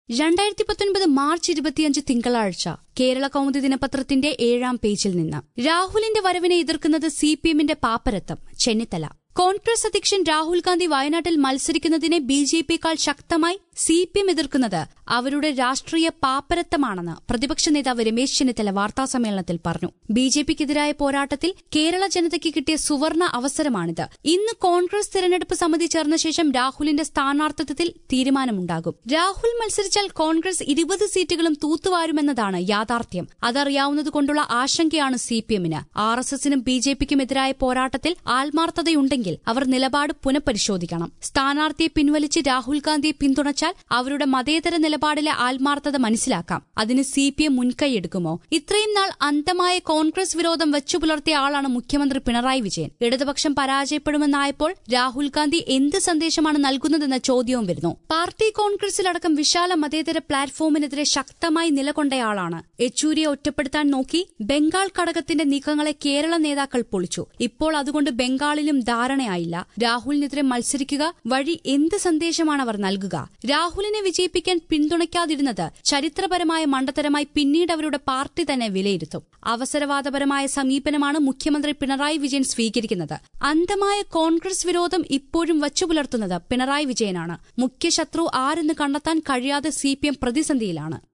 രണ്ടായിരത്തി പത്തൊൻപത് മാർച്ച് ഇരുപത്തിയഞ്ച് തിങ്കളാഴ്ച കേരള കൗമുദി ദിനപത്രത്തിന്റെ ഏഴാം പേജിൽ നിന്ന് രാഹുലിന്റെ വരവിനെ എതിർക്കുന്നത് സി പി എമ്മിന്റെ പാപ്പരത്തം ചെന്നിത്തല കോൺഗ്രസ് അധ്യക്ഷൻ രാഹുൽ ഗാന്ധി വയനാട്ടിൽ മത്സരിക്കുന്നതിനെ ബി ജെ പിയേക്കാൾ ശക്തമായി സി പി എം എതിർക്കുന്നത് അവരുടെ രാഷ്ട്രീയ പാപ്പരത്തമാണെന്ന് പ്രതിപക്ഷ നേതാവ് രമേശ് ചെന്നിത്തല വാർത്താസമ്മേളനത്തിൽ പറഞ്ഞു ബി ജെ പിക്കെതിരായ പോരാട്ടത്തിൽ കേരള ജനതയ്ക്ക് കിട്ടിയ സുവർണ അവസരമാണിത് ഇന്ന് കോൺഗ്രസ് തിരഞ്ഞെടുപ്പ് സമിതി ചേർന്ന ശേഷം രാഹുലിന്റെ സ്ഥാനാർത്ഥിത്വത്തിൽ തീരുമാനമുണ്ടാകും രാഹുൽ മത്സരിച്ചാൽ കോൺഗ്രസ് ഇരുപത് സീറ്റുകളും തൂത്തുവാരുമെന്നതാണ് യാഥാർത്ഥ്യം അതറിയാവുന്നതുകൊണ്ടുള്ള ആശങ്കയാണ് സി പി എമ്മിന് ആർ എസ് എസിനും ബി ജെ പിക്കും എതിരായ പോരാട്ടത്തിൽ ആത്മാർത്ഥതയുണ്ടെങ്കിൽ അവർ നിലപാട് പുനഃപരിശോധിക്കണം സ്ഥാനാർത്ഥിയെ പിൻവലിച്ച് രാഹുൽ ഗാന്ധിയെ പിന്തുണച്ചാൽ അവരുടെ മതേതര നിലപാടിലെ ആത്മാർത്ഥത മനസ്സിലാക്കാം അതിന് സി പി എം മുൻകൈയെടുക്കുമോ ഇത്രയും നാൾ അന്തമായ കോൺഗ്രസ് വിരോധം വെച്ചുപുലർത്തിയ ആളാണ് മുഖ്യമന്ത്രി പിണറായി വിജയൻ ഇടതുപക്ഷം പരാജയപ്പെടുമെന്നായപ്പോൾ രാഹുൽ ഗാന്ധി എന്ത് സന്ദേശമാണ് നൽകുന്നതെന്ന ചോദ്യവും വരുന്നു പാർട്ടി കോൺഗ്രസിലടക്കം വിശാല മതേതര പ്ലാറ്റ്ഫോമിനെതിരെ ശക്തമായി നിലകൊണ്ടയാളാണ് യെച്ചൂരിയെ ഒറ്റപ്പെടുത്താൻ നോക്കി ബംഗാൾ ഘടകത്തിന്റെ നീക്കങ്ങളെ കേരള നേതാക്കൾ പൊളിച്ചു ഇപ്പോൾ അതുകൊണ്ട് ബംഗാളിലും ധാരണയായില്ല രാഹുലിനെതിരെ മത്സരിക്കുക വഴി എന്ത് സന്ദേശമാണ് അവർ നൽകുക രാഹുലിനെ വിജയിപ്പിക്കാൻ പിന്തുണയ്ക്കാതിരുന്നത് ചരിത്രപരമായ മണ്ടത്തരമായി പിന്നീട് അവരുടെ പാർട്ടി തന്നെ വിലയിരുത്തും അവസരവാദപരമായ സമീപനമാണ് മുഖ്യമന്ത്രി പിണറായി വിജയൻ സ്വീകരിക്കുന്നത് അന്ധമായ കോൺഗ്രസ് വിരോധം ഇപ്പോഴും വച്ചുപുലർത്തുന്നത് പിണറായി വിജയനാണ് മുഖ്യശത്രു ആരെന്ന് കണ്ടെത്താൻ കഴിയാതെ സി പ്രതിസന്ധിയിലാണ്